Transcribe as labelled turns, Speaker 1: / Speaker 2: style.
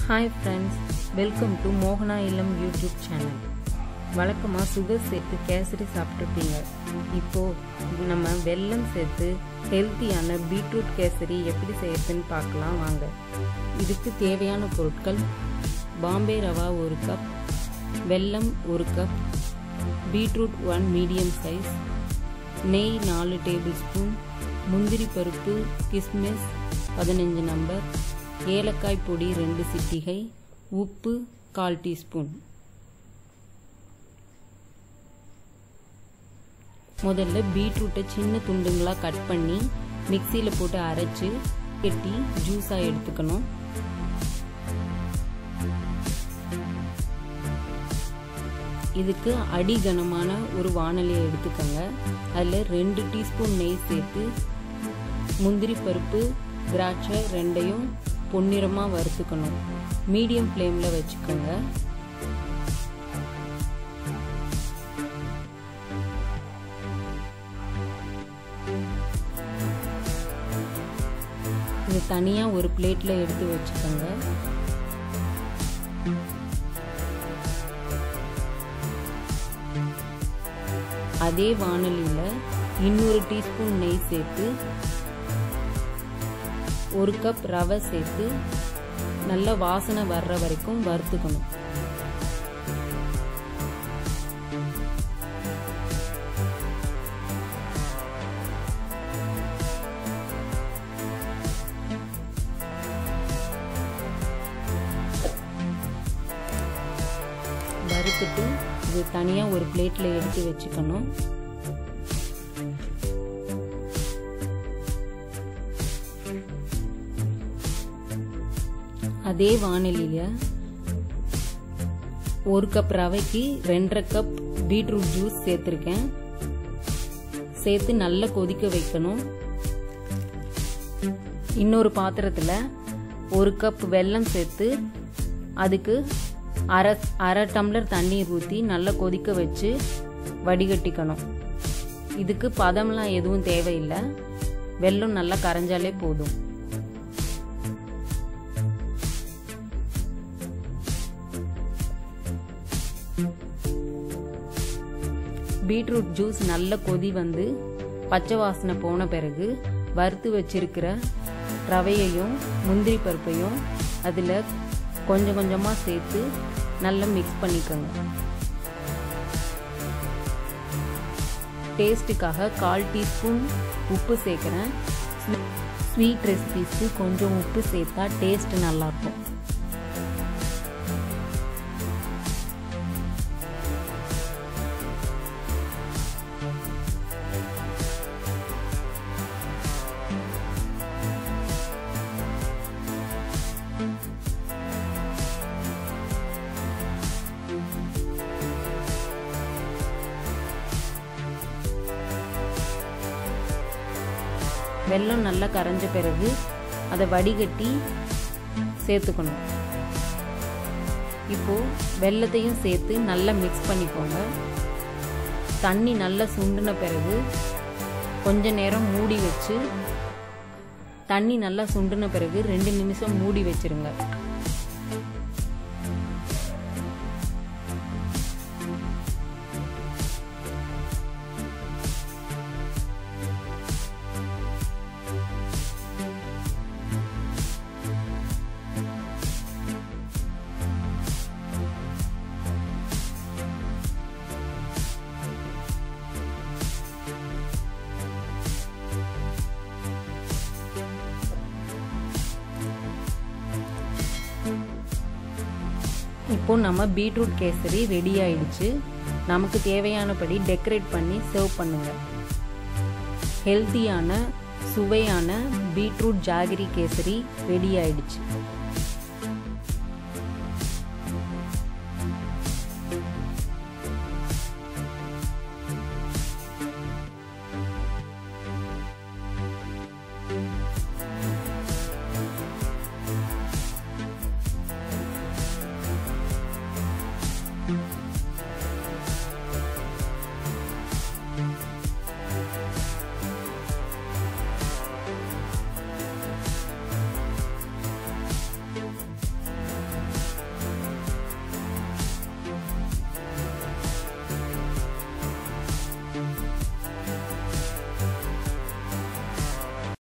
Speaker 1: hi friends welcome to மோகனா இல்லம் YouTube channel வழக்கமாக சுகர் சேர்த்து கேசரி சாப்பிட்ருப்பீங்க இப்போது நம்ம வெல்லம் சேர்த்து ஹெல்த்தியான பீட்ரூட் கேசரி எப்படி செய்யறதுன்னு பார்க்கலாம் வாங்க இதுக்கு தேவையான பொருட்கள் பாம்பே ரவா ஒரு கப் வெல்லம் ஒரு cup beetroot one medium size நெய் நாலு டேபிள் ஸ்பூன் முந்திரி பருப்பு கிஸ்மிஸ் பதினஞ்சு நம்பர் ஏலக்காய் பொடி ரெண்டு சிட்டிகை உப்பு கால் டீஸ்பூன் முதல்ல பீட்ரூட்டை சின்ன துண்டுங்களாக கட் பண்ணி மிக்சியில் போட்டு அரைச்சி கெட்டி ஜூஸாக எடுத்துக்கணும் இதுக்கு அடிகனமான ஒரு வானலியை எடுத்துக்கோங்க அதில் ரெண்டு டீஸ்பூன் நெய் சேர்த்து முந்திரி பருப்பு திராட்சை ரெண்டையும் பொன்னிறமாக வறுத்துக்கணும் மீடியம் ஃப்ளேமில் வச்சுக்கோங்க இது தனியாக ஒரு பிளேட்டில் எடுத்து வச்சுக்கோங்க அதே வானலியில் இன்னொரு டீஸ்பூன் நெய் சேர்த்து ஒரு கப் ரவை சேர்த்து நல்ல வாசனை வர்ற வரைக்கும் வறுத்துக்கணும் வறுத்துட்டு இது தனியாக ஒரு பிளேட்டில் எடுத்து வச்சுக்கணும் அதே வானிலையில் ஒரு கப் ரவைக்கு ரெண்டரை கப் பீட்ரூட் ஜூஸ் சேர்த்துருக்கேன் சேர்த்து நல்லா கொதிக்க வைக்கணும் இன்னொரு பாத்திரத்தில் ஒரு கப் வெல்லம் சேர்த்து அதுக்கு அரை அரை டம்ளர் தண்ணீர் ஊற்றி நல்லா கொதிக்க வச்சு வடிகட்டிக்கணும் இதுக்கு பதம்லாம் எதுவும் தேவையில்லை வெல்லம் நல்லா கரைஞ்சாலே போதும் பீட்ரூட் ஜூஸ் நல்ல கொதி வந்து பச்சை வாசனை போன பிறகு வறுத்து வச்சிருக்கிற ரவையையும் முந்திரி பருப்பையும் அதில் கொஞ்சம் கொஞ்சமாக சேர்த்து நல்லா மிக்ஸ் பண்ணிக்கோங்க டேஸ்ட்டுக்காக கால் டீஸ்பூன் உப்பு சேர்க்குறேன் ஸ்வீட் ரெசிபிஸ்க்கு கொஞ்சம் உப்பு சேர்த்தா டேஸ்ட் நல்லாயிருக்கும் வெல்லம் நல்லா கரைஞ்ச பிறகு அதை வடிகட்டி சேர்த்துக்கணும் இப்போ வெள்ளத்தையும் சேர்த்து நல்லா மிக்ஸ் பண்ணிக்கோங்க தண்ணி நல்லா சுண்டின பிறகு கொஞ்ச நேரம் மூடி வச்சு தண்ணி நல்லா சுண்டின பிறகு ரெண்டு நிமிஷம் மூடி வச்சிருங்க இப்போ நம்ம பீட்ரூட் கேசரி ரெடி ஆயிடுச்சு நமக்கு தேவையானபடி டெக்கரேட் பண்ணி சர்வ் பண்ணுங்க ஹெல்த்தியான சுவையான பீட்ரூட் ஜாகிரி கேசரி ரெடி ஆயிடுச்சு